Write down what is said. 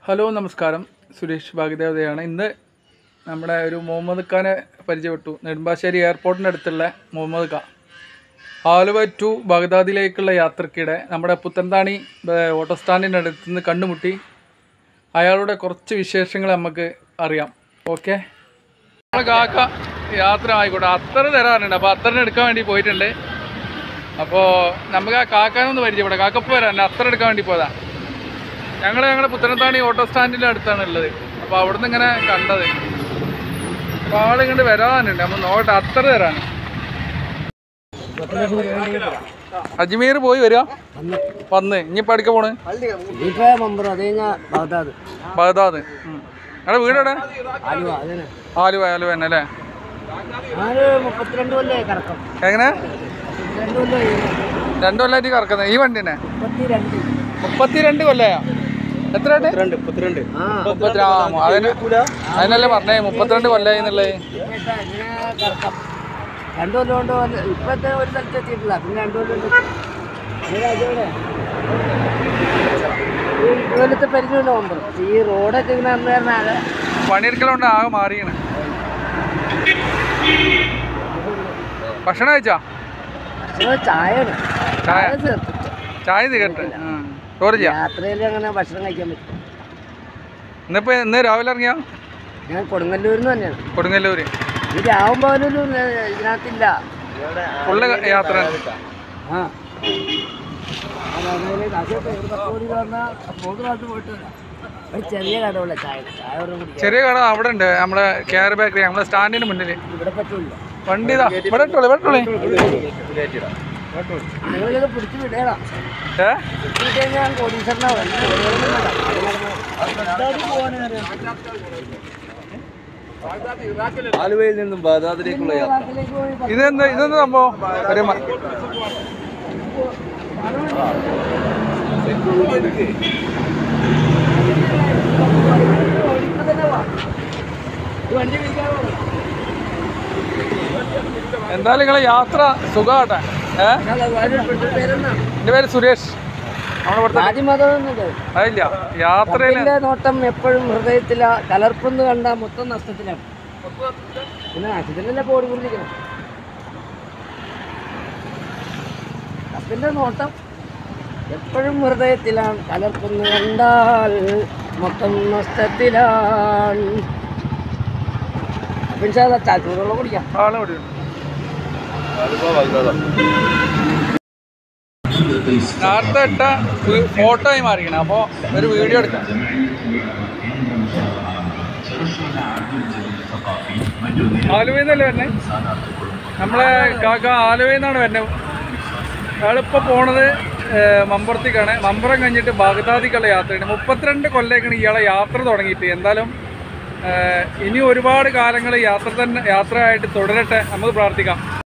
Hello നമസ്കാരം സുരേഷ് ഭാഗ്യദേവതയാണ് ഇന്ന് നമ്മുടെ ഒരു മുഹമ്മദ് ഖാനെ പരിചയപ്പെട്ടു നെടുമ്പാശ്ശേരി എയർപോർട്ടിൻ്റെ അടുത്തുള്ള മുഹമ്മദ് ഖാൻ ആലുവ ടു ബഗ്ദാദിലേക്കുള്ള യാത്രക്കിടെ നമ്മുടെ പുത്തൻതാണി ഏർ, ഓട്ടോ സ്റ്റാൻഡിൻ്റെ അടുത്ത് നിന്ന് കണ്ടുമുട്ടി അയാളുടെ കുറച്ച് വിശേഷങ്ങൾ നമുക്ക് അറിയാം ഓക്കെ നമ്മളെ കാക്ക യാത്ര ആയിക്കോട്ടെ അത്ര തരാറുണ്ട് അപ്പോൾ അത്തറിന് എടുക്കാൻ വേണ്ടി പോയിട്ടുണ്ട് അപ്പോൾ നമുക്ക് ആ കാക്കാനൊന്ന് പരിചയപ്പെടാം കാക്കപ്പ് വരാൻ അത്ര എടുക്കാൻ വേണ്ടി പോയതാ ഞങ്ങൾ ഞങ്ങളുടെ പുത്തനത്താണി ഓട്ടോ സ്റ്റാൻഡിൻ്റെ അടുത്താണ് ഉള്ളത് അപ്പോൾ അവിടുന്ന് ഇങ്ങനെ കണ്ടത് അപ്പോൾ ആളിങ്ങോട്ട് വരാനുണ്ട് നമ്മൾ നോക്കട്ടെ അത്ര തരാണ് അജ്മീർ പോയി വരിക വന്ന് ഇനിയിപ്പോൾ അടുക്ക പോണ് ഇപ്പൊ മമ്പറ അത് കഴിഞ്ഞാ ബാഗ്ദാദ് ബഗ്ദാദ് നിങ്ങളുടെ വീടെവിടെ ആലുവ അതന്നെ ആലുവ ആലുവ തന്നെ അല്ലേ ഞാന് മുപ്പത്തിരണ്ട് കൊല്ലേ കറക്കം എങ്ങനെ മുപ്പത്തിരണ്ട് കൊല്ലേ രണ്ടു കൊല്ലമായിട്ട് കറക്കുന്നത് ഈ വണ്ടി തന്നെ മുപ്പത്തിരണ്ട് മുപ്പത്തിരണ്ട് കൊല്ലയാ എത്ര മുപ്പത്തിരണ്ട് ആ മുപ്പത്തി ആ അതിന് അതിനല്ലേ പറഞ്ഞേ മുപ്പത്തിരണ്ട് കൊല്ലായി എന്നുള്ളത് ഇപ്പൊ ഇങ്ങനെ കറക്കം രണ്ടു കൊല്ലം കൊണ്ട് വന്ന് ഇപ്പത്തെ ഒരു സ്ഥലത്ത് എത്തിയിട്ടില്ല പിന്നെ രണ്ടു കൊല്ലം കൊണ്ട് ഈ രാജ്യവിടെ ഈ കൊല്ലത്തെ പരിചയമുണ്ട് മമ്പറ ഈ റോഡൊക്കെ ഇങ്ങനെ അന്നേരനാകെ പണിയെടുക്കലുണ്ട് ആകെ മാറിയാണ് ഭക്ഷണം കഴിച്ചാ ചായയാണ് ചായ ചായ ചേർത്തിട്ട് ചായ തികട്ടെ ചോറ് ചെയ്യാം യാത്രയിൽ അങ്ങനെ ഭക്ഷണം കഴിക്കാൻ പറ്റും ഇന്നിപ്പോ ഇന്ന് രാവിലെ ഇറങ്ങിയ ഞാൻ കൊടുങ്ങല്ലൂരിൽ നിന്ന് തന്നെയാണ് കൊടുങ്ങല്ലൂര് ഈ രാവും പകലൊന്നും ഇതിനകത്തില്ല ഫുള്ള് യാത്ര ആ അത് അതില് കാശൊക്കെ ഒരു പത്ത് കോടി രൂപ വന്നാ മൂന്ന് പ്രാവശ്യം പോയിട്ട് വരാം. ഒരു ചെറിയ കടവുള്ള ചായ ചായ ഒരെണ്ണം കുടിക്കാം ചെറിയ കട അവിടെ ഉണ്ട് നമ്മളെ കെയർ ബേക്കറി നമ്മളെ സ്റ്റാൻഡിന് മുന്നിൽ ഇവിടെ പറ്റൂല വണ്ടി ഇതാ ഇവിടെ ഇട്ടോളെ ഇവിടെ ഇട്ടോളെ നിങ്ങളിത് പിടിച്ച് വിടണം ഏ പിടിച്ച് വിട്ട് കഴിഞ്ഞാൽ ഞാൻ കോടീശ്വരനാവും എനിക്ക് ജോലിയൊന്നും വേണ്ട. ആലുവയിൽ നിന്നും ബാദാദിലേക്കുള്ള യാത്ര നാട്ടിലേക്ക് പോയി ഇതെന്താ ഇതെന്താ സംഭവം ഒരു മ- ഇപ്പൊ തന്നെ വാ. ഈ വണ്ടി വിളിക്കാമോ എന്തായാലും നിങ്ങളെ യാത്ര സുഖമാട്ടെ ഏ പേരെന്നാ എൻ്റെ പേര് സുരേഷ് നമ്മുടെ ഇവിടുത്തെ ജാതിമതമൊന്നുമില്ല അതില്ല യാത്രയിൽ കപ്പിന്റെ നോട്ടം എപ്പോഴും ഹൃദയത്തില കലർപ്പെന്ന് കണ്ട മൊത്തം നഷ്ടത്തിലാണ് പിന്നെ നഷ്ടത്തിലല്ലേ ഇപ്പൊ ഓടിക്കൊണ്ടിരിക്കണം കപ്പിന്റെ നോട്ടം എപ്പോഴും ഹൃദയത്തിലാണ് കലർപ്പെന്ന് കണ്ടാൽ മൊത്തം നഷ്ടത്തിലാണ് അപ്പം ചൂടുള്ള കുടിക്കാം ആളെ ഇവിടെ ഉണ്ട്. ആലുവ ബാഗ്ദാദ നേരത്തെ ഇട്ട ഫോട്ടോ ആയി മാറിക്കണം അപ്പോൾ ഒരു വീഡിയോ എടുക്കാം ആലുവയിൽ നിന്നല്ലേ വരുന്നത് നമ്മളെ കാക്ക ആലുവയിൽ നിന്നാണ് വരുന്നത് അയാളിപ്പോൾ പോണത് ഏഹ്, മമ്പുറത്തേക്കാണ് മമ്പുറം കഴിഞ്ഞിട്ട് ബാഗ്ദാദിക്കുള്ള യാത്രയാണ് മുപ്പത്തിരണ്ട് കൊല്ലേക്കാണ് ഇയാളെ യാത്ര തുടങ്ങിയിട്ട് എന്തായാലും ഏഹ്, ഇനി ഒരുപാട് കാലങ്ങൾ യാത്ര തന്നെ യാത്രയായിട്ട് തുടരട്ടെ നമുക്ക് പ്രാർത്ഥിക്കാം